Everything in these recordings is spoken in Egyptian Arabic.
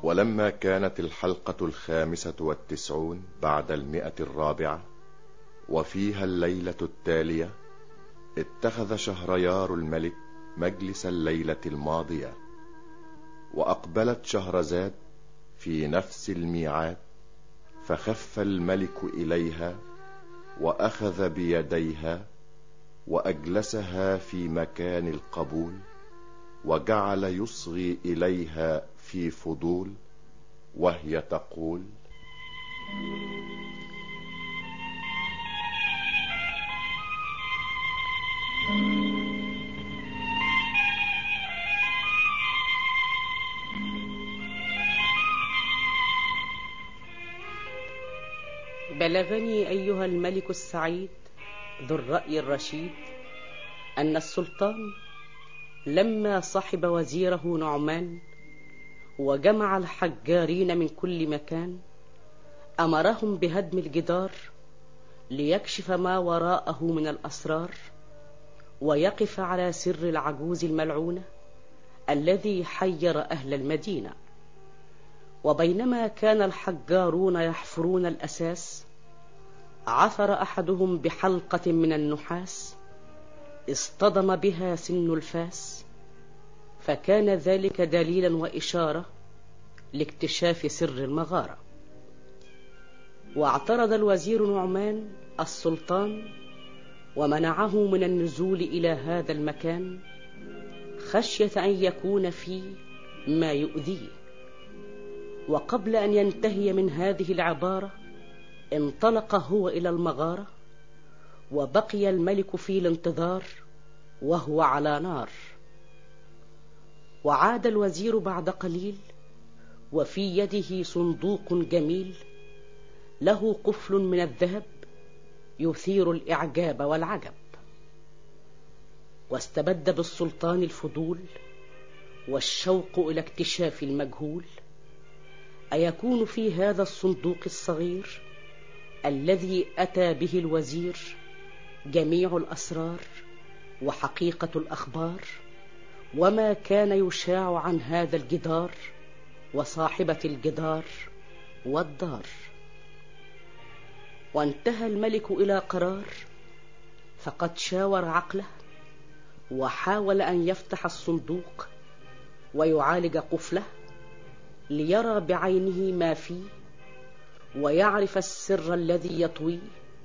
ولما كانت الحلقة الخامسة والتسعون بعد المئة الرابعة وفيها الليلة التالية اتخذ شهريار الملك مجلس الليلة الماضية وأقبلت شهرزاد في نفس الميعاد فخف الملك إليها وأخذ بيديها وأجلسها في مكان القبول وجعل يصغي إليها في فضول وهي تقول بلغني أيها الملك السعيد ذو الرأي الرشيد أن السلطان لما صحب وزيره نعمان وجمع الحجارين من كل مكان أمرهم بهدم الجدار ليكشف ما وراءه من الأسرار ويقف على سر العجوز الملعونة الذي حير أهل المدينة وبينما كان الحجارون يحفرون الأساس عثر أحدهم بحلقة من النحاس اصطدم بها سن الفاس فكان ذلك دليلا وإشارة لاكتشاف سر المغارة واعترض الوزير نعمان السلطان ومنعه من النزول إلى هذا المكان خشية أن يكون فيه ما يؤذيه وقبل أن ينتهي من هذه العبارة انطلق هو إلى المغارة وبقي الملك في الانتظار وهو على نار وعاد الوزير بعد قليل وفي يده صندوق جميل له قفل من الذهب يثير الإعجاب والعجب واستبد بالسلطان الفضول والشوق إلى اكتشاف المجهول أيكون في هذا الصندوق الصغير الذي أتى به الوزير جميع الأسرار وحقيقة الأخبار وما كان يشاع عن هذا الجدار وصاحبة الجدار والدار وانتهى الملك إلى قرار فقد شاور عقله وحاول أن يفتح الصندوق ويعالج قفله ليرى بعينه ما فيه ويعرف السر الذي يطويه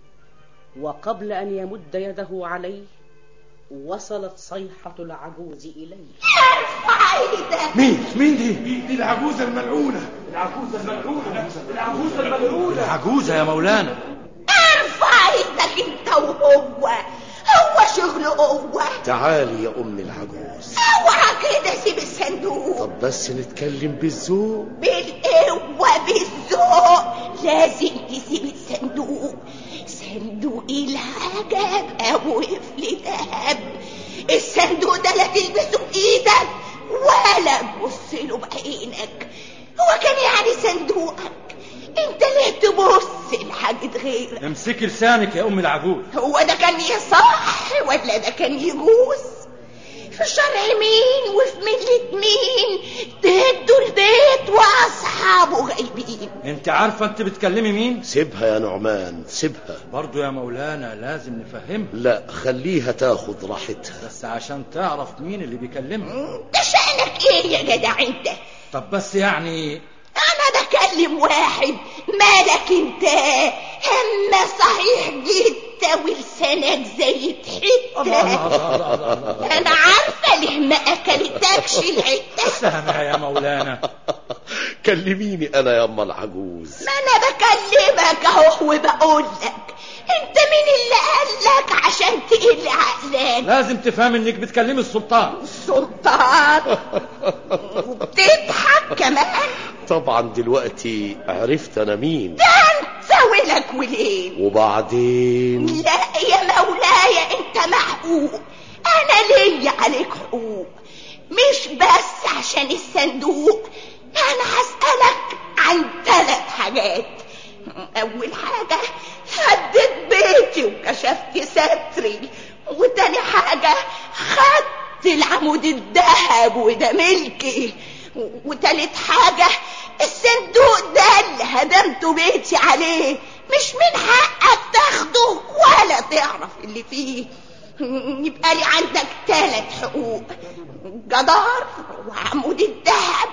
وقبل أن يمد يده عليه وصلت صيحة العجوز إليه ارفع مين مين دي دي العجوزة الملعونة العجوزة الملعونة العجوزة الملعونة العجوزة يا مولانا ارفع ايدك انت وهو هو شغله هو تعالي يا ام العجوز اوعى كده سيب الصندوق طب بس نتكلم بالذوق بالقوة بالذوق لازم تسيب الصندوق صندوق العجب ابو قفل دهب الصندوق ده لا تلبسه بايدك ولا تبص له بعينك هو كان يعني صندوقك انت ليه تبص لحاجة غيرك امسكي لسانك يا ام العجوز هو ده كان يصح ولا ده كان يجوز في شرع مين وفي ملة مين تهدوا البيت واصحابه غايبين انت عارفة انت بتكلمي مين سيبها يا نعمان سيبها برضو يا مولانا لازم نفهمها لا خليها تاخد راحتها بس عشان تعرف مين اللي بيكلمها ده شأنك ايه يا جدع انت طب بس يعني انا بكلم واحد مالك انت اما صحيح جدا ولسانك زي الله الله حته الله الله, الله, الله. انا عارفه ليه ما اكلتكش الحته سامع يا مولانا كلميني انا يا ام العجوز ما انا بكلمك اهو وبقول لك انت مين اللي قالك عشان تقل عقلك لازم تفهم انك بتكلمي السلطان سلطان وبتضحك كمان طبعا دلوقتي عرفت انا مين ده انت ولك ولين وبعدين لا يا مولاي انت محقوق انا ليا عليك حقوق مش بس عشان الصندوق انا هسألك عن ثلاث حاجات اول حاجة هديت بيتي وكشفت ستري وتاني حاجة خدت العمود الذهب وده ملكي و- وتالت حاجة الصندوق ده اللي هدمت بيتي عليه مش من حقك تاخده ولا تعرف اللي فيه يبقى لي عندك ثلاث حقوق جدار وعمود الذهب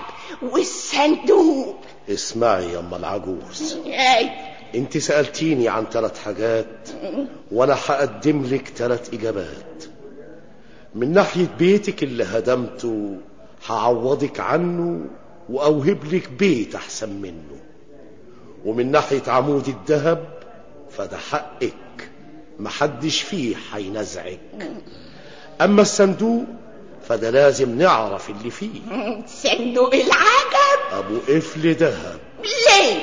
والصندوق اسمعي يا ام العجوز اي انت سألتيني عن ثلاث حاجات وانا هقدم لك ثلاث اجابات من ناحية بيتك اللي هدمته هعوضك عنه واوهب لك بيت احسن منه ومن ناحية عمود الذهب فده حقك محدش فيه هينزعك اما الصندوق فده لازم نعرف اللي فيه صندوق العجب ابو قفل ذهب ليه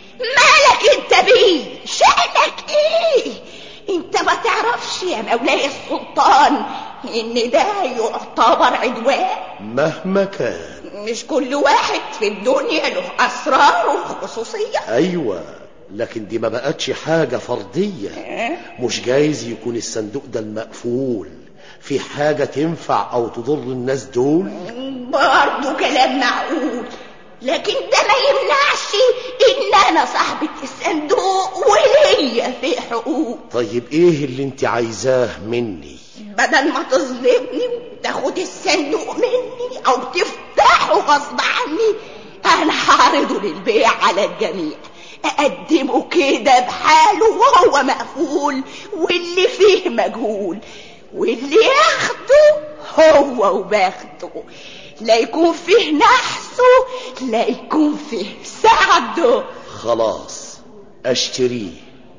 مالك انت بيه شأنك ايه انت ما تعرفش يا مولاي السلطان ان ده يعتبر عدوان مهما كان مش كل واحد في الدنيا له اسرار وخصوصيه ايوه لكن دي ما بقتش حاجة فردية مش جايز يكون الصندوق ده المقفول في حاجة تنفع او تضر الناس دول برضه كلام معقول لكن ده ما يمنعش ان انا صاحبة الصندوق وليا فيه حقوق طيب ايه اللي انت عايزاه مني بدل ما تظلمني وتاخد الصندوق مني او تفتحه غصب عني انا هعرضه للبيع على الجميع اقدمه كده بحاله وهو مقفول واللي فيه مجهول واللي ياخده هو وباخده لا يكون فيه نحسه لا يكون فيه سعده خلاص اشتريه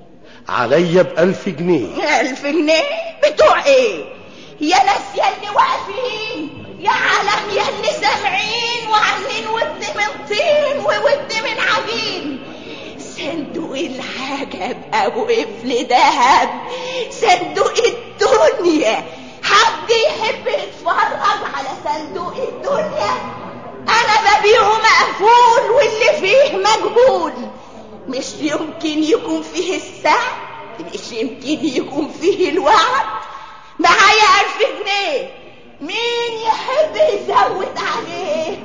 عليا بألف جنيه ألف جنيه بتوع ايه يا ناس يلي واقفين يا عالم يلي سامعين وعاملين ود من طين وود من عجين صندوق العجب ابو قفل دهب صندوق الدنيا حد يحب يتفرج على صندوق الدنيا انا ببيعه مقفول واللي فيه مجهول مش يمكن يكون فيه السعد مش يمكن يكون فيه الوعد معايا ألف جنيه مين يحب يزود عليه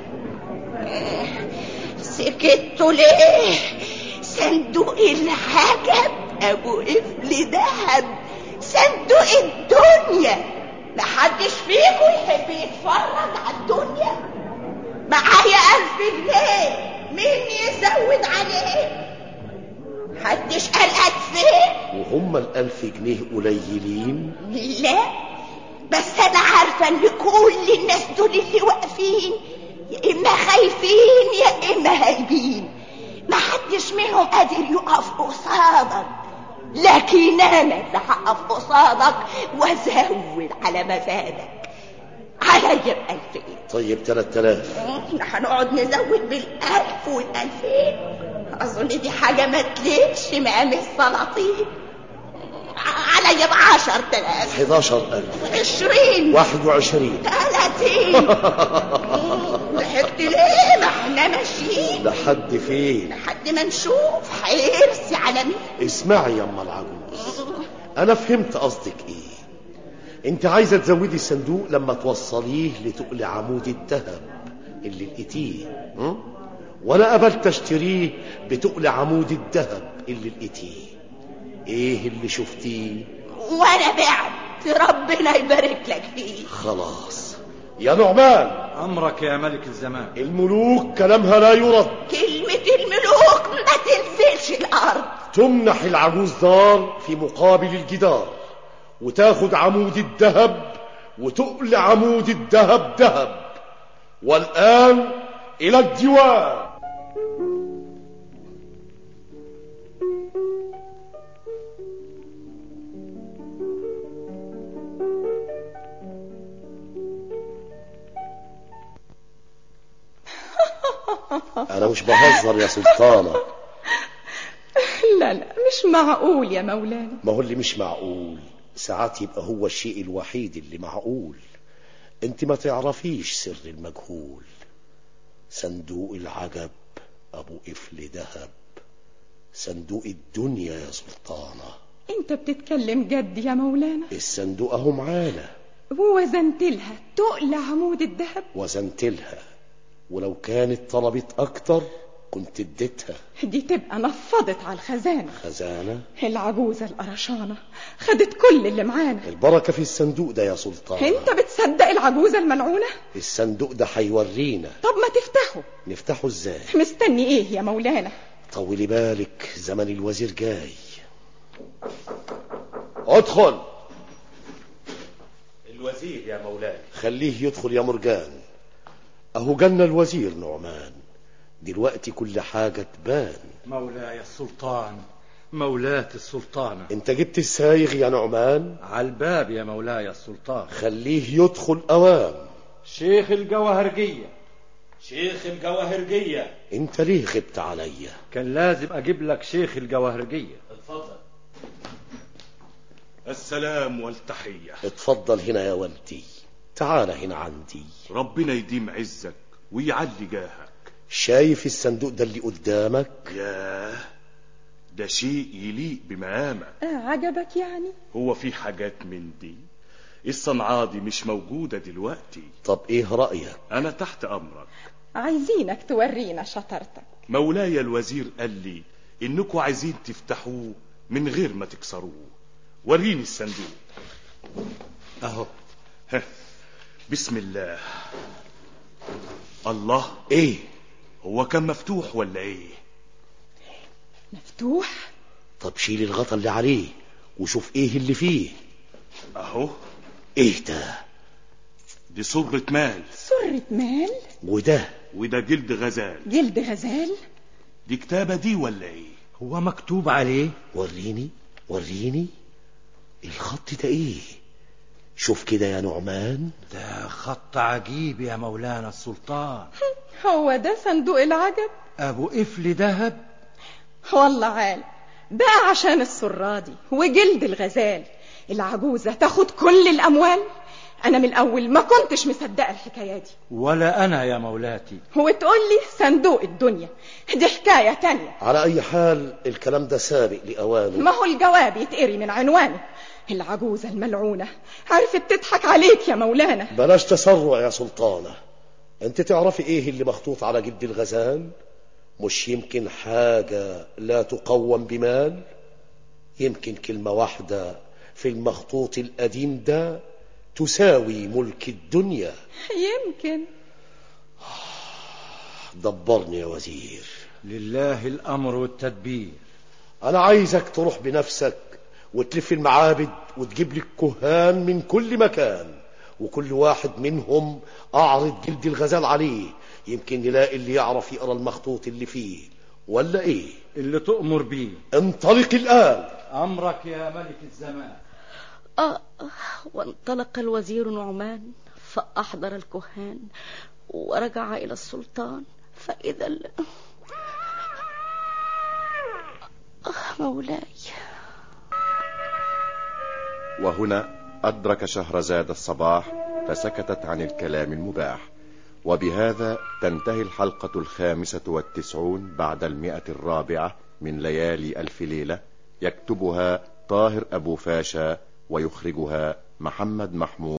سكتوا ليه صندوق العجب ابو قفل دهب صندوق الدنيا محدش فيكم يحب يتفرج على الدنيا معايا ألف جنيه مين يزود عليه محدش قال ألفين وهم الألف جنيه قليلين لا بس انا عارفه ان كل الناس دول اللي واقفين يا اما خايفين يا اما هايبين ما حدش منهم قادر يقف قصادك لكن انا اللي هقف قصادك وازود على مفادك عليا بألفين طيب تلات آلاف احنا هنقعد نزود بالألف والألفين أظن دي حاجة ما تليقش مقام السلاطين عليا بعشر تلاف حداشر ألف عشرين واحد وعشرين ثلاثين ضحكت ليه ما احنا ماشيين لحد فين لحد ما نشوف هيرسي على مين اسمعي يا ام العجوز انا فهمت قصدك ايه انت عايزه تزودي الصندوق لما توصليه لتقل عمود الذهب اللي لقيتيه م? وانا قبلت اشتريه بتقل عمود الذهب اللي لقيتيه ايه اللي شفتيه وانا بعت ربنا يبارك لك فيه خلاص يا نعمان أمرك يا ملك الزمان الملوك كلامها لا يرد كلمة الملوك ما تنزلش الأرض تمنح العجوز دار في مقابل الجدار وتاخد عمود الذهب وتقل عمود الذهب ذهب والآن إلى الديوان أنا مش بهزر يا سلطانة لا لا مش معقول يا مولانا ما هو اللي مش معقول ساعات يبقى هو الشيء الوحيد اللي معقول انت ما تعرفيش سر المجهول صندوق العجب ابو قفل ذهب صندوق الدنيا يا سلطانة انت بتتكلم جد يا مولانا الصندوق اهو معانا ووزنت لها تقل عمود الذهب وزنت لها ولو كانت طلبت اكتر كنت اديتها دي تبقى نفضت على الخزانة خزانة العجوزة القرشانة خدت كل اللي معانا البركة في الصندوق ده يا سلطان انت بتصدق العجوزة الملعونة الصندوق ده هيورينا طب ما تفتحه نفتحه ازاي مستني ايه يا مولانا طولي بالك زمن الوزير جاي ادخل الوزير يا مولاي خليه يدخل يا مرجان اهو جالنا الوزير نعمان دلوقتي كل حاجة تبان مولاي السلطان مولاة السلطانة انت جبت السايغ يا نعمان على الباب يا مولاي السلطان خليه يدخل اوام شيخ الجواهرجية شيخ الجواهرجية انت ليه غبت عليا كان لازم اجيب لك شيخ الجواهرجية اتفضل السلام والتحية اتفضل هنا يا ولدي تعال هنا عندي ربنا يديم عزك ويعلي جاهك شايف الصندوق ده اللي قدامك ياه ده شيء يليق بمقامك آه عجبك يعني هو في حاجات من دي الصنعة دي مش موجودة دلوقتي طب ايه رأيك أنا تحت أمرك عايزينك تورينا شطارتك مولاي الوزير قال لي إنكوا عايزين تفتحوه من غير ما تكسروه وريني الصندوق اهو هه. بسم الله الله ايه هو كان مفتوح ولا ايه مفتوح طب شيل الغطا اللي عليه وشوف ايه اللي فيه اهو ايه ده دي صرة مال سرة مال وده وده جلد غزال جلد غزال دي كتابة دي ولا ايه هو مكتوب عليه وريني وريني الخط ده ايه شوف كده يا نعمان ده خط عجيب يا مولانا السلطان هو ده صندوق العجب ابو قفل ذهب والله عال بقى عشان السرادي وجلد الغزال العجوزة تاخد كل الأموال أنا من الأول ما كنتش مصدقة الحكاية دي ولا انا يا مولاتي وتقول لي صندوق الدنيا دي حكاية تانية على اي حال الكلام ده سابق لاوانه ما هو الجواب يتقري من عنوانه العجوزة الملعونة عرفت تضحك عليك يا مولانا بلاش تسرع يا سلطانة انت تعرفي ايه اللي مخطوط على جلد الغزال مش يمكن حاجة لا تقوم بمال يمكن كلمة واحدة في المخطوط القديم ده تساوي ملك الدنيا يمكن دبرني يا وزير لله الامر والتدبير انا عايزك تروح بنفسك وتلف المعابد وتجيب لي الكهان من كل مكان وكل واحد منهم اعرض جلد الغزال عليه يمكن نلاقي اللي يعرف يقرا المخطوط اللي فيه ولا ايه اللي تؤمر بيه انطلق الان امرك يا ملك الزمان آه وانطلق الوزير نعمان فأحضر الكهان ورجع إلى السلطان فإذا ال... آه مولاي وهنا أدرك شهرزاد الصباح فسكتت عن الكلام المباح وبهذا تنتهي الحلقة الخامسة والتسعون بعد المئة الرابعة من ليالي ألف ليلة يكتبها طاهر أبو فاشا ويخرجها محمد محمود